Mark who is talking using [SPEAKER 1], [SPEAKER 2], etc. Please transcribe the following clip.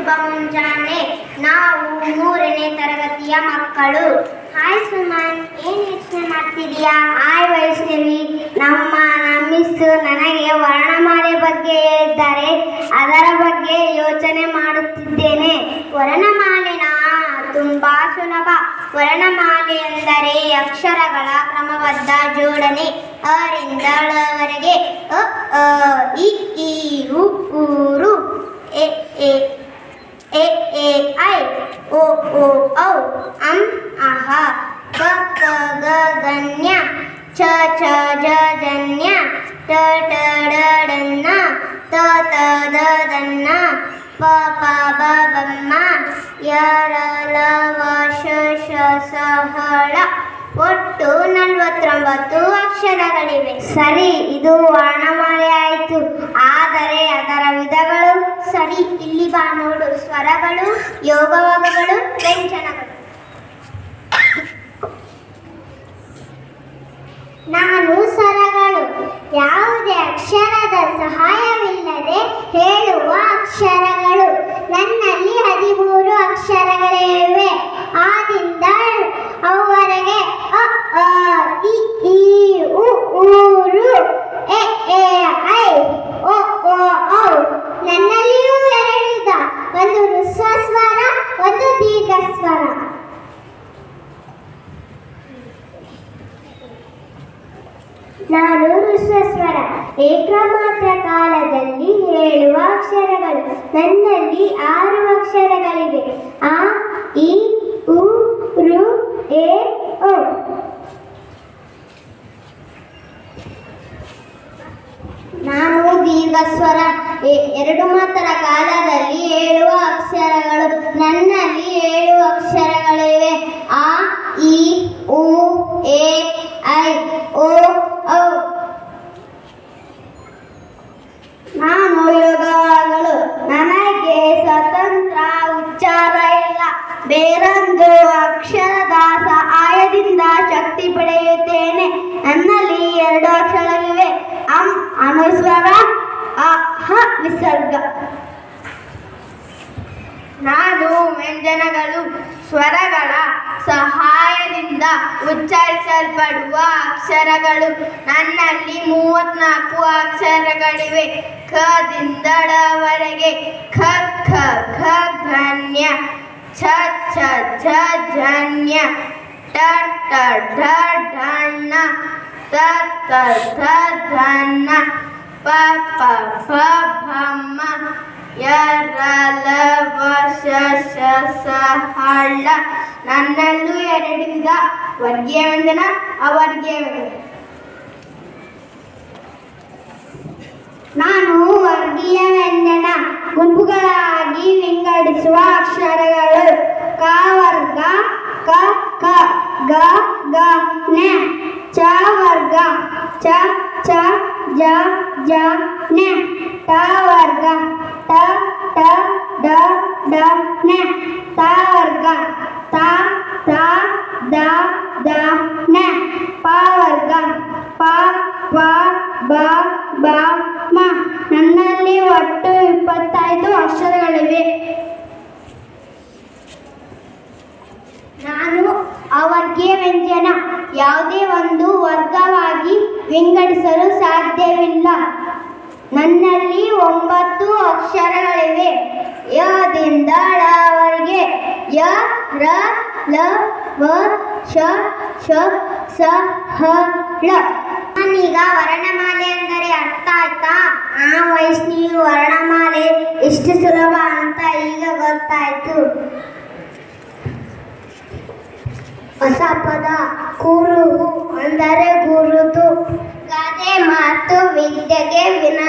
[SPEAKER 1] ಶುಭ ಮುಂಜಾನೆ ನಾವು ಮೂರನೇ ತರಗತಿಯ ಮಕ್ಕಳು ಹಾಯ್ ಸುಮನ್ ಏನ್ ಯೋಚನೆ ಮಾಡ್ತಿದೀಯಾ ಹಾಯ್ ವೈಷ್ಣವಿ ನಮ್ಮ ಮಿಸ್ ನನಗೆ ವರ್ಣಮಾಲೆ ಬಗ್ಗೆ ಹೇಳಿದ್ದಾರೆ ಅದರ ಬಗ್ಗೆ ಯೋಚನೆ ಮಾಡುತ್ತಿದ್ದೇನೆ ವರ್ಣಮಾಲೆನ ತುಂಬಾ ಸುಲಭ ವರ್ಣಮಾಲೆ ಎಂದರೆ ಅಕ್ಷರಗಳ ಕ್ರಮಬದ್ಧ ಜೋಡಣೆ ಅರಿಂದ ಳವರೆಗೆ ಅ ಅ, ಇ ಈ ಉ ಊರು ಎ ಎ ಎ ಎ ಐ ಓ ಓ ಔ ಅಂ ಅಹ ಕ ಕ ಗ ಗನ್ಯ ಚ ಛ ಜ ಜನ್ಯ ಟ ಟ ಡ ಡನ್ನ ತ ತ ದ ದನ್ನ ಪ ಪ ಬ ಬಮ್ಮ ಯ ರ ಲ ವ ಶ ಶ ಸ ಹ ಳ ಒಟ್ಟು ನಲವತ್ತೊಂಬತ್ತು ಅಕ್ಷರಗಳಿವೆ ಸರಿ ಇದು ವರ್ಣಮಾಲೆ ಆಯಿತು ಆದರೆ ಅದರ ವಿಧಗಳು ಸರಿ ಇಲ್ಲಿ ಬಾ ನೋಡು ಸ್ವರಗಳು ಯೋಗವಗಗಳು ವ್ಯಂಜನಗಳು ನಾನು ಸ್ವರಗಳು ಯಾವುದೇ ಅಕ್ಷರದ ಸಹಾಯವಿಲ್ಲದೆ ಹೇಳುವ ಅಕ್ಷರಗಳು ನನ್ನಲ್ಲಿ ಹದಿಮೂರು ಅಕ್ಷರಗಳಿವೆ ಆದಿಂದ ಅವುವರೆಗೆ ಅ ಆ, ಇ ಈ ಉ ಊರು ಎ ಎ ಐ ಓ ಓ ಔ ನನ್ನಲ್ಲಿಯೂ ಎರಡು ವಿಧ ಒಂದು ಹ್ರಸ್ವ ಸ್ವರ ಒಂದು ದೀರ್ಘ ಸ್ವರ ನಾನು ಹೃಸ್ವಸ್ವರ ಏಕಮಾತ್ರ ಕಾಲದಲ್ಲಿ ಹೇಳುವ ಅಕ್ಷರಗಳು ನನ್ನಲ್ಲಿ ಆರು ಅಕ್ಷರಗಳಿವೆ ಆ ಇ ಉ ರು ಎ ಓ ನಾನು ದೀರ್ಘ ಸ್ವರ ಎ- ಎರಡು ಮಾತ್ರ ಕಾಲದಲ್ಲಿ ಹೇಳುವ ಅಕ್ಷರಗಳು ನನ್ನಲ್ಲಿ ಏಳು ಅಕ್ಷರಗಳಿವೆ ಆ ಇ ಉ ಎ ಐ ಓ ಔ ನಾನು ಯೋಗಗಳು ನನಗೆ ಸ್ವತಂತ್ರ ಉಚ್ಚಾರ ಇಲ್ಲ ಬೇರೊಂದು ಅಕ್ಷರದ ಸಹಾಯದಿಂದ ಶಕ್ತಿ ಪಡೆಯುತ್ತೇನೆ ನನ್ನಲ್ಲಿ ಎರಡು ಅಕ್ಷರಗಳಿವೆ ಅಂ ಅನುಸ್ವರ ಅ ಹ ವಿಸರ್ಗ ನಾನು ವ್ಯಂಜನಗಳು ಸ್ವರಗಳ ಸಹಾಯದಿಂದ ಉಚ್ಚರಿಸಲ್ಪಡುವ ಅಕ್ಷರಗಳು ನನ್ನಲ್ಲಿ ಮೂವತ್ನಾಲ್ಕು ಅಕ್ಷರಗಳಿವೆ ಖದಿಂದ ಡವರೆಗೆ ಖ ಖ ಘ ಘನ್ಯ ಛ ಛ ಝ ಝನ್ಯ ಟ ಟ ಢ ಢಣ್ಣ ತ ತ ಧ ಧನ್ನ ಪ ಪ ಫ ಭಮ್ಮ ಯರ ಲ ವ ಶ ಶ ಸ ಹಳ್ಳ ನನ್ನಲ್ಲೂ ಎರಡು ವಿಧ ವರ್ಗೀಯ ವ್ಯಂಜನ ಅವರ್ಗೀಯ ವ್ಯಂಜನ ನಾನು ವರ್ಗೀಯ ವ್ಯಂಜನ ಗುಂಪುಗಳಾಗಿ ವಿಂಗಡಿಸುವ ಅಕ್ಷರಗಳು ಕ ವರ್ಗ ಕ ಕ ಗ ಗ ನ ಚ ವರ್ಗ ಚ ಚ ಜ ಜ ನ ಟ ವರ್ಗ ಟ ಟ ಡ ಡ ನ ತ ವರ್ಗ ತ ತ ದ ದ ನ ಪ ವರ್ಗ ಪ ಪ ಬ ಬ ಮ ನನ್ನಲ್ಲಿ ಒಟ್ಟು ಇಪ್ಪತ್ತೈದು ಅಕ್ಷರಗಳಿವೆ ನಾನು ಅವರ್ಗೀಯ ವ್ಯಂಜನ ಯಾವುದೇ ಒಂದು ವರ್ಗವಾಗಿ ವಿಂಗಡಿಸಲು ಸಾಧ್ಯವಿಲ್ಲ ನನ್ನಲ್ಲಿ ಒಂಬತ್ತು ಅಕ್ಷರಗಳಿವೆ ಯದಿಂದ ಳವರೆಗೆ ಯ ರ ಲ ವ ಶ ಶ ಸ ಹ ಳ ನಾನೀಗ ವರ್ಣಮಾಲೆ ಅಂದರೆ ಅರ್ಥ ಆಯ್ತಾ ಆ ವೈಷ್ಣವಿ ವರ್ಣಮಾಲೆ ಎಷ್ಟು ಸುಲಭ ಅಂತ ಈಗ ಗೊತ್ತಾಯ್ತು ಹೊಸ ಪದ ಕುರುಹು ಅಂದರೆ ಗುರುತು ಗಾದೆ ಮಾತು ವಿದ್ಯೆಗೆ ವಿನ